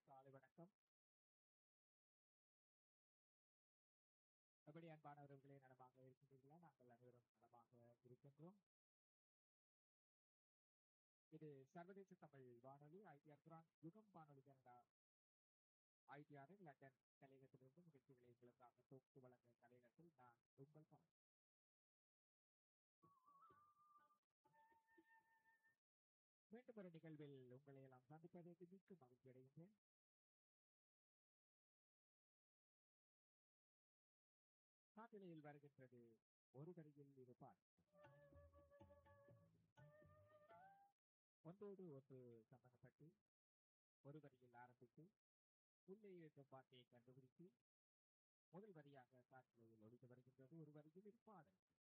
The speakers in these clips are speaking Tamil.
காலை வணக்கம் எப்படி அன்பானவர்களே நலமாக இருக்கின்றீர்களா நாங்கள் அனைவரும் நலமாக இருக்கின்றோம் இது சர்வதேச தமிழ் வானொலி ஐடிஆர் பிரான்ஸ் யுகம் வானொலி கனடா ஐடிஆரின் லண்டன் தலையகத்திலிருந்து நிகழ்ச்சிகளை உங்களுக்காக தொகுத்து வழங்க தலையகத்தில் நான் உங்கள் பால் மீண்டும் ஒரு நிகழ்வில் உங்களை எல்லாம் சந்திப்பதற்கு மிக்க மகிழ்ச்சி அடைகின்றேன் காட்டிலையில் வருகின்றது ஒரு வரியில் இருப்பார் ஒன்றோடு ஒன்று சம்பந்தப்பட்டு ஒரு வரியில் ஆரம்பித்து உள்ளே இருக்கும் வார்த்தையை கண்டுபிடித்து முதல் வரியாக காட்டிலையில் ஒழித்து வருகின்றது ஒரு வரியில் இருப்பாடல்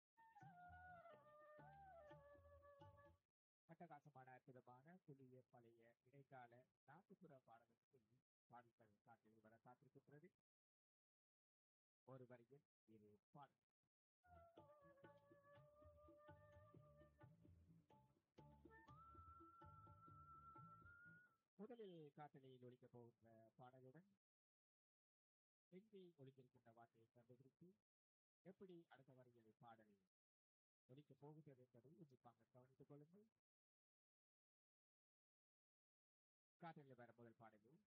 அட்டகாசமான அற்புதமான புதிய பழைய இடைக்கால நாட்டுப்புற பாடல்களுக்கு பாடல்கள் காட்டில் வர காத்திருக்கின்றது ஒரு வரியில் இரு பாடல் முதலில் காட்டலில் ஒழிக்கப் போகின்ற பாடலுடன் எங்கே ஒழித்திருக்கின்ற வார்த்தையை கண்டுபிடித்து எப்படி அடுத்த வரியில் பாடல் ஒழிக்கப் போகிறது என்பதை உன்னிப்பாக கவனித்துக் கொள்ளுங்கள் காற்றில் வர முதல் பாடலில்